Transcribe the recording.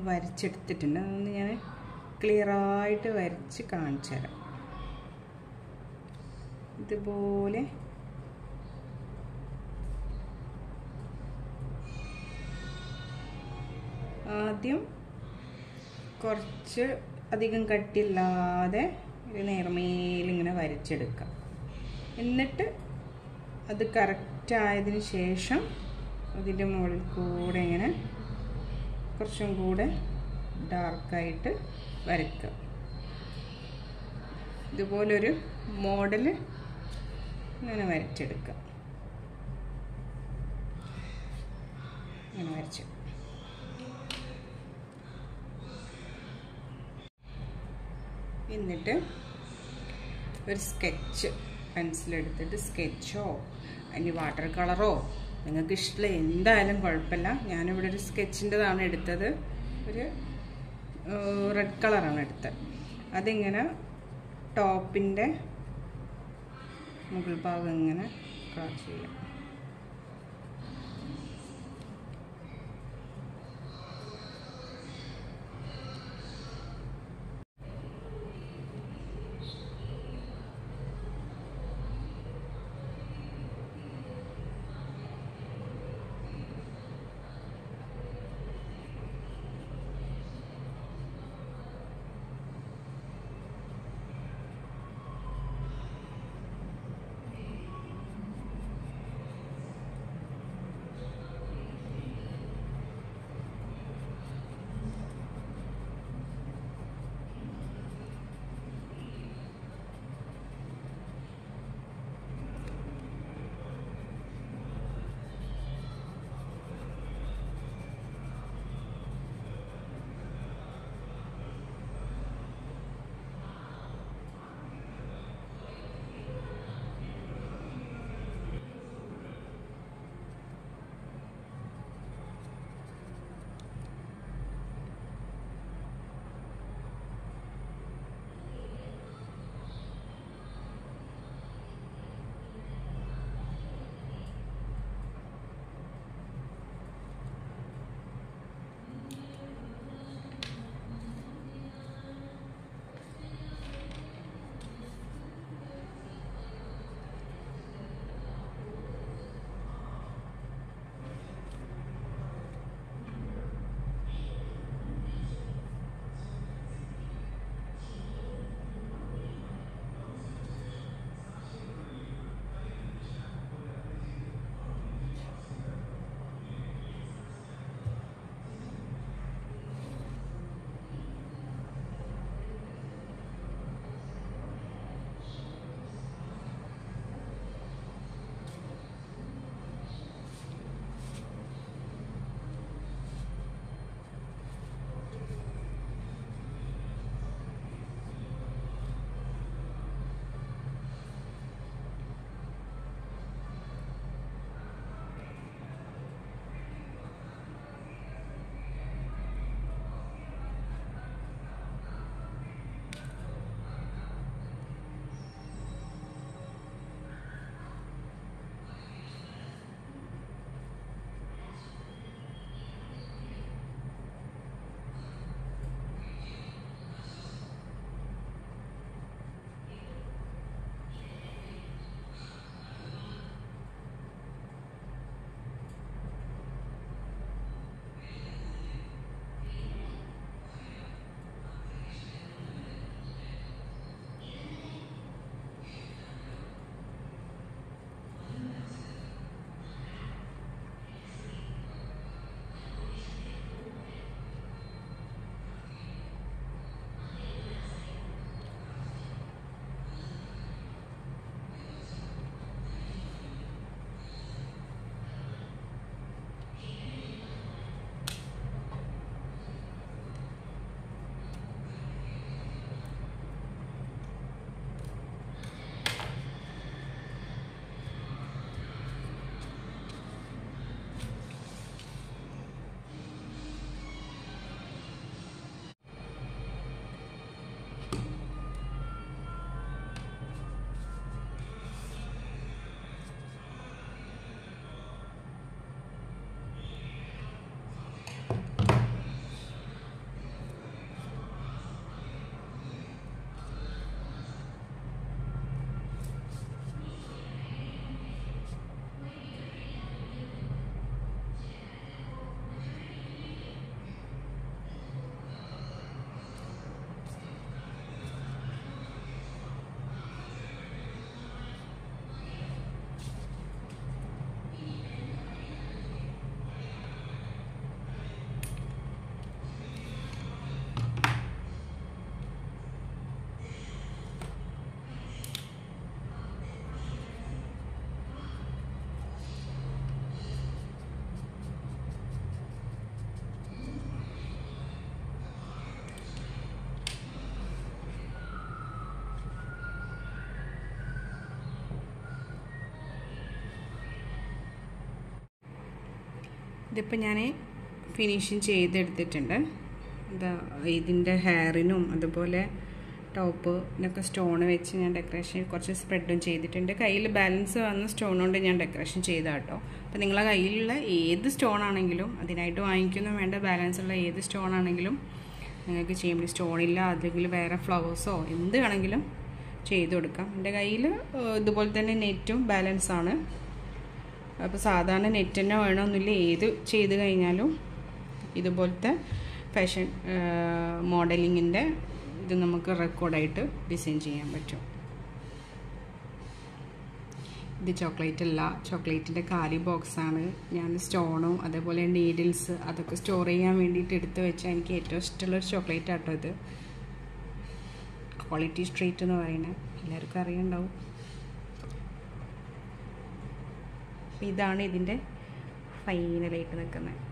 വരച്ചെടുത്തിട്ടുണ്ട് അതൊന്ന് ഞാൻ ക്ലിയറായിട്ട് വരച്ച് കാണിച്ചു തരാം ഇതുപോലെ ആദ്യം കുറച്ച് അധികം കട്ടിയില്ലാതെ ഒരു നേർമേലിങ്ങനെ വരച്ചെടുക്കാം എന്നിട്ട് അത് കറക്റ്റ് ആയതിന് ശേഷം അതിൻ്റെ മുകളിൽ കൂടെ ഇങ്ങനെ കുറച്ചും കൂടെ ഡാർക്കായിട്ട് വരയ്ക്കുക ഇതുപോലൊരു മോഡൽ ഇങ്ങനെ വരച്ചെടുക്കുക ഇങ്ങനെ വരച്ചു എന്നിട്ട് ഒരു സ്കെച്ച് പെൻസിലെടുത്തിട്ട് സ്കെച്ചോ ഇനി വാട്ടർ കളറോ നിങ്ങൾക്ക് ഇഷ്ടമുള്ള എന്തായാലും കുഴപ്പമില്ല ഞാനിവിടെ ഒരു സ്കെച്ചിൻ്റെതാണ് എടുത്തത് ഒരു റെഡ് കളറാണ് എടുത്തത് അതിങ്ങനെ ടോപ്പിൻ്റെ മുകൾ ഭാഗം ഇങ്ങനെ കളർ ചെയ്യാം ഇതിപ്പോൾ ഞാൻ ഫിനിഷിങ് ചെയ്തെടുത്തിട്ടുണ്ട് ഇതാ ഇതിൻ്റെ ഹെയറിനും അതുപോലെ ടോപ്പിനൊക്കെ സ്റ്റോൺ വെച്ച് ഞാൻ ഡെക്കറേഷൻ കുറച്ച് സ്പ്രെഡും ചെയ്തിട്ടുണ്ട് കയ്യിൽ ബാലൻസ് വന്ന സ്റ്റോൺ കൊണ്ട് ഞാൻ ഡെക്കറേഷൻ ചെയ്ത കേട്ടോ അപ്പോൾ നിങ്ങളെ കയ്യിലുള്ള ഏത് സ്റ്റോൺ ആണെങ്കിലും അതിനായിട്ട് വാങ്ങിക്കുന്ന വേണ്ട ബാലൻസ് ഉള്ള ഏത് സ്റ്റോൺ ആണെങ്കിലും നിങ്ങൾക്ക് ചെയ്യാൻ പറ്റും സ്റ്റോണില്ല അല്ലെങ്കിൽ വേറെ ഫ്ലവേഴ്സോ എന്ത് വേണമെങ്കിലും ചെയ്ത് കൊടുക്കാം എൻ്റെ കയ്യിൽ ഇതുപോലെ തന്നെ നെറ്റും ബാലൻസ് ആണ് അപ്പോൾ സാധാരണ നെറ്റ് തന്നെ വേണമെന്നില്ല ഏത് ചെയ്ത് കഴിഞ്ഞാലും ഇതുപോലത്തെ ഫാഷൻ മോഡലിങ്ങിൻ്റെ ഇത് നമുക്ക് റെക്കോർഡായിട്ട് ഡിസൈൻ ചെയ്യാൻ പറ്റും ഇത് ചോക്ലേറ്റ് അല്ല ചോക്ലേറ്റിൻ്റെ കാലി ബോക്സാണ് ഞാൻ സ്റ്റോണും അതേപോലെ നീഡിൽസ് അതൊക്കെ സ്റ്റോർ ചെയ്യാൻ വേണ്ടിയിട്ട് എടുത്ത് വെച്ചാൽ എനിക്ക് ഏറ്റവും ഇഷ്ടമുള്ളൊരു ചോക്ലേറ്റ് ആട്ടോ ഇത് ക്വാളിറ്റി സ്ട്രീറ്റ് എന്ന് പറയുന്നത് എല്ലാവർക്കും അറിയുണ്ടാവും ഇതാണ് ഇതിൻ്റെ ഫൈനലായിട്ട് നിൽക്കുന്നത്